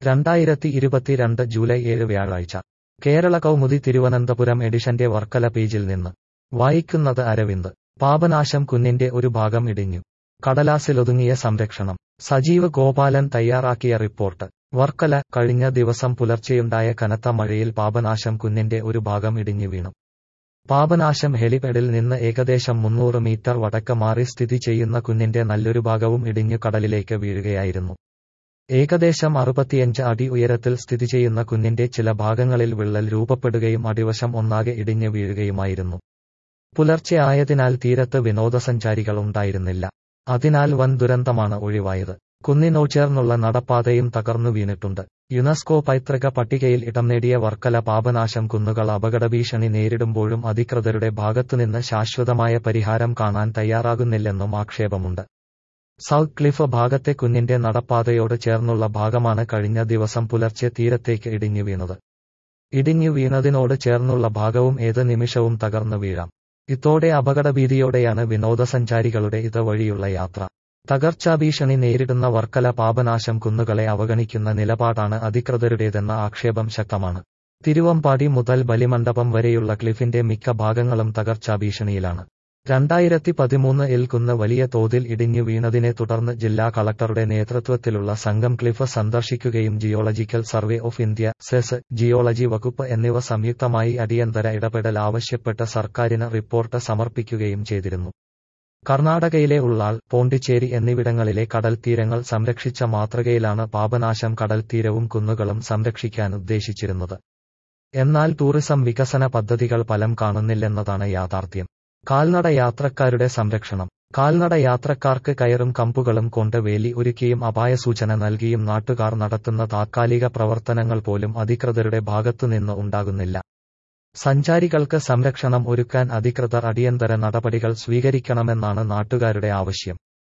രണ്ടായിരത്തി ഇരുപത്തിരണ്ട് ജൂലൈ ഏഴ് വ്യാഴാഴ്ച കേരള കൗമുദി തിരുവനന്തപുരം എഡിഷന്റെ വർക്കല പേജിൽ നിന്ന് വായിക്കുന്നത് അരവിന്ദ് പാപനാശം കുന്നിന്റെ ഒരു ഭാഗം ഇടിഞ്ഞു കടലാസിലൊതുങ്ങിയ സംരക്ഷണം സജീവ് ഗോപാലൻ തയ്യാറാക്കിയ റിപ്പോർട്ട് വർക്കല കഴിഞ്ഞ ദിവസം പുലർച്ചെയുണ്ടായ കനത്ത മഴയിൽ പാപനാശം കുന്നിന്റെ ഒരു ഭാഗം ഇടിഞ്ഞു വീണു പാപനാശം ഹെലിപാഡിൽ നിന്ന് ഏകദേശം മുന്നൂറ് മീറ്റർ വടക്ക് മാറി സ്ഥിതി ചെയ്യുന്ന കുന്നിന്റെ നല്ലൊരു ഭാഗവും ഇടിഞ്ഞു കടലിലേക്ക് വീഴുകയായിരുന്നു ഏകദേശം അറുപത്തിയഞ്ച് അടി ഉയരത്തിൽ സ്ഥിതി ചെയ്യുന്ന കുന്നിന്റെ ചില ഭാഗങ്ങളിൽ വിള്ളൽ രൂപപ്പെടുകയും അടിവശം ഒന്നാകെ ഇടിഞ്ഞു വീഴുകയുമായിരുന്നു പുലർച്ചെ ആയതിനാൽ തീരത്ത് വിനോദസഞ്ചാരികൾ ഉണ്ടായിരുന്നില്ല അതിനാൽ വൻ ദുരന്തമാണ് ഒഴിവായത് കുന്നിനോട് ചേർന്നുള്ള നടപ്പാതയും തകർന്നു വീണിട്ടുണ്ട് യുനെസ്കോ പൈതൃക പട്ടികയിൽ ഇടം നേടിയ വർക്കല പാപനാശം കുന്നുകൾ അപകടഭീഷണി നേരിടുമ്പോഴും അധികൃതരുടെ ഭാഗത്തുനിന്ന് ശാശ്വതമായ പരിഹാരം കാണാൻ തയ്യാറാകുന്നില്ലെന്നും ആക്ഷേപമുണ്ട് സൗത്ത് ക്ലിഫ് ഭാഗത്തെ കുന്നിന്റെ നടപ്പാതയോട് ചേർന്നുള്ള ഭാഗമാണ് കഴിഞ്ഞ ദിവസം പുലർച്ചെ തീരത്തേക്ക് ഇടിഞ്ഞു വീണത് ഇടിഞ്ഞു വീണതിനോട് ചേർന്നുള്ള ഭാഗവും ഏത് നിമിഷവും തകർന്നു വീഴാം ഇതോടെ അപകടഭീതിയോടെയാണ് വിനോദസഞ്ചാരികളുടെ ഇതുവഴിയുള്ള യാത്ര തകർച്ചാഭീഷണി നേരിടുന്ന വർക്കല പാപനാശം കുന്നുകളെ അവഗണിക്കുന്ന നിലപാടാണ് അധികൃതരുടേതെന്ന ആക്ഷേപം ശക്തമാണ് തിരുവമ്പാടി മുതൽ ബലിമണ്ഡപം വരെയുള്ള ക്ലിഫിന്റെ മിക്ക ഭാഗങ്ങളും തകർച്ചാഭീഷണിയിലാണ് രണ്ടായിരത്തി പതിമൂന്ന് ഇൽ കുന്ന് വലിയ തോതിൽ ഇടിഞ്ഞു വീണതിനെ തുടർന്ന് ജില്ലാ കളക്ടറുടെ നേതൃത്വത്തിലുള്ള സംഘം ക്ലിഫ് സന്ദർശിക്കുകയും geological survey of India CESS geology വകുപ്പ് എന്നിവ സംയുക്തമായി അടിയന്തര ഇടപെടൽ ആവശ്യപ്പെട്ട് സർക്കാരിന് റിപ്പോർട്ട് സമർപ്പിക്കുകയും ചെയ്തിരുന്നു കർണാടകയിലെ ഉള്ളാൾ പോണ്ടിച്ചേരി എന്നിവിടങ്ങളിലെ കടൽ തീരങ്ങൾ സംരക്ഷിച്ച മാതൃകയിലാണ് പാപനാശം കടൽ തീരവും കുന്നുകളും സംരക്ഷിക്കാൻ ഉദ്ദേശിച്ചിരുന്നത് എന്നാൽ ടൂറിസം വികസന പദ്ധതികൾ ഫലം കാണുന്നില്ലെന്നതാണ് യാഥാർത്ഥ്യം കാൽനട യാത്രക്കാരുടെ സംരക്ഷണം കാൽനട യാത്രക്കാർക്ക് കയറും കമ്പുകളും കൊണ്ട് വേലി ഒരുക്കിയും അപായസൂചന നൽകിയും നാട്ടുകാർ നടത്തുന്ന താത്കാലിക പ്രവർത്തനങ്ങൾ പോലും അധികൃതരുടെ ഭാഗത്തുനിന്ന് ഉണ്ടാകുന്നില്ല സഞ്ചാരികൾക്ക് സംരക്ഷണം ഒരുക്കാൻ അധികൃതർ അടിയന്തര നടപടികൾ സ്വീകരിക്കണമെന്നാണ് നാട്ടുകാരുടെ ആവശ്യം